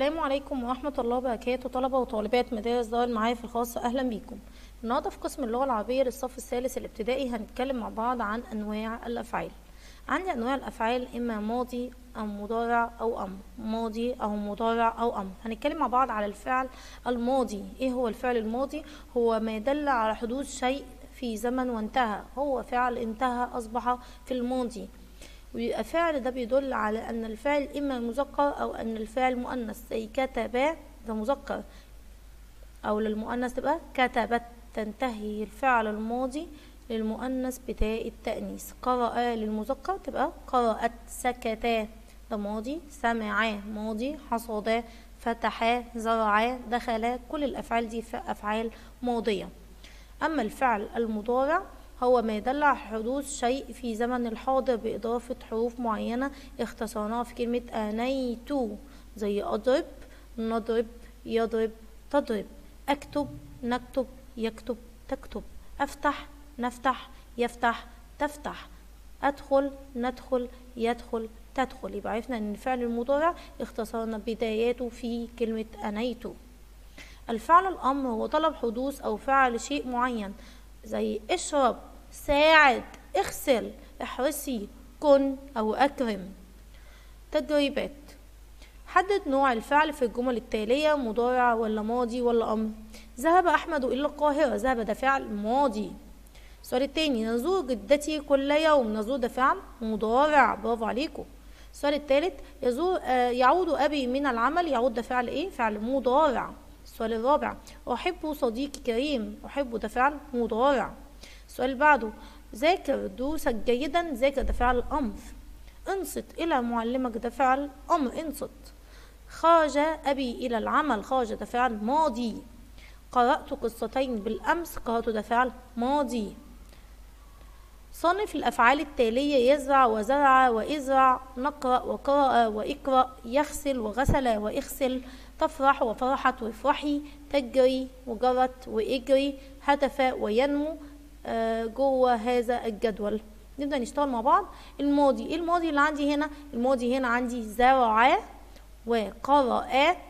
السلام عليكم ورحمة الله وبركاته طلبة وطالبات مدارس دار المعارف الخاصة أهلا بيكم النهاردة في قسم اللغة العربية للصف الثالث الابتدائي هنتكلم مع بعض عن أنواع الأفعال عندي أنواع الأفعال إما ماضي أو مضارع أو أمر ماضي أو مضارع أو أمر هنتكلم مع بعض على الفعل الماضي إيه هو الفعل الماضي هو ما يدل على حدوث شيء في زمن وانتهى هو فعل انتهى أصبح في الماضي ويبقى فعل ده بيدل على أن الفعل إما مذكر أو أن الفعل مؤنث زي كتب ده مذكر أو للمؤنث تبقى كتبت تنتهي الفعل الماضي للمؤنث بتاء التأنيث قرأ للمذكر تبقى قرأت سكتا ده ماضي سمعا ماضي حصدا فتحا زرعا دخلا كل الأفعال دي أفعال ماضية أما الفعل المضارع هو ما يدل على حدوث شيء في زمن الحاضر بإضافة حروف معينة اختصرناها في كلمة آنيت زي أضرب نضرب يضرب تضرب أكتب نكتب يكتب تكتب أفتح نفتح يفتح تفتح أدخل ندخل يدخل تدخل يبقى عرفنا أن الفعل المضارع اختصرنا بداياته في كلمة أنيت الفعل الأمر هو طلب حدوث أو فعل شيء معين زي اشرب ساعد اغسل احرسي كن أو أكرم تدريبات حدد نوع الفعل في الجمل التالية مضارع ولا ماضي ولا أمر ذهب أحمد إلى القاهرة ذهب ده فعل ماضي السؤال التاني نزور جدتي كل يوم نزور ده فعل مضارع برافو عليكم السؤال التالت يزور آه يعود أبي من العمل يعود ده فعل إيه فعل مضارع السؤال الرابع أحب صديقي كريم أحب ده فعل مضارع السؤال اللي بعده ذاكر دروسك جيدا ذاكر ده فعل أمر انصت إلى معلمك ده فعل أمر انصت خرج أبي إلى العمل خرج ده فعل ماضي قرأت قصتين بالأمس قرأت ده فعل ماضي صنف الأفعال التالية يزرع وزرع وإزرع نقرأ وقرأ وإقرأ يغسل وغسل وإغسل تفرح وفرحت وافرحي تجري وجرت واجري هدف وينمو جوه هذا الجدول نبدأ نشتغل مع بعض الماضي ايه الماضي اللي عندي هنا الماضي هنا عندي زرع وقرأ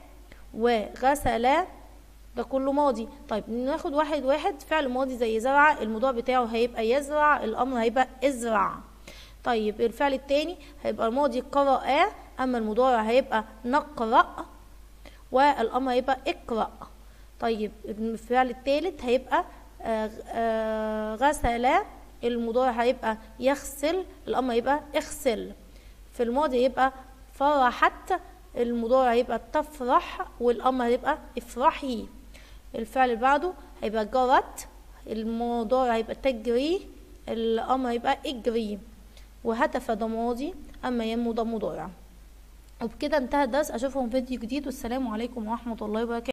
وغسل ده كله ماضي طيب ناخد واحد واحد فعل ماضي زي زرع الموضوع بتاعه هيبقى يزرع الامر هيبقى ازرع طيب الفعل التاني هيبقى الماضي قرأ اما المضارع هيبقى نقرأ والامر هيبقى اقرأ طيب الفعل التالت هيبقى آآ آآ غسل المضارع هيبقى يغسل الامر هيبقى اغسل في الماضي يبقى فرحت المضارع هيبقى تفرح والامر هيبقى افرحي الفعل اللي بعده هيبقى جرت المضارع هيبقى تجري الامر هيبقى اجري وهتف ده ماضي اما ينمو ده مضارع وبكده انتهى الدرس اشوفكم فيديو جديد والسلام عليكم ورحمه الله وبركاته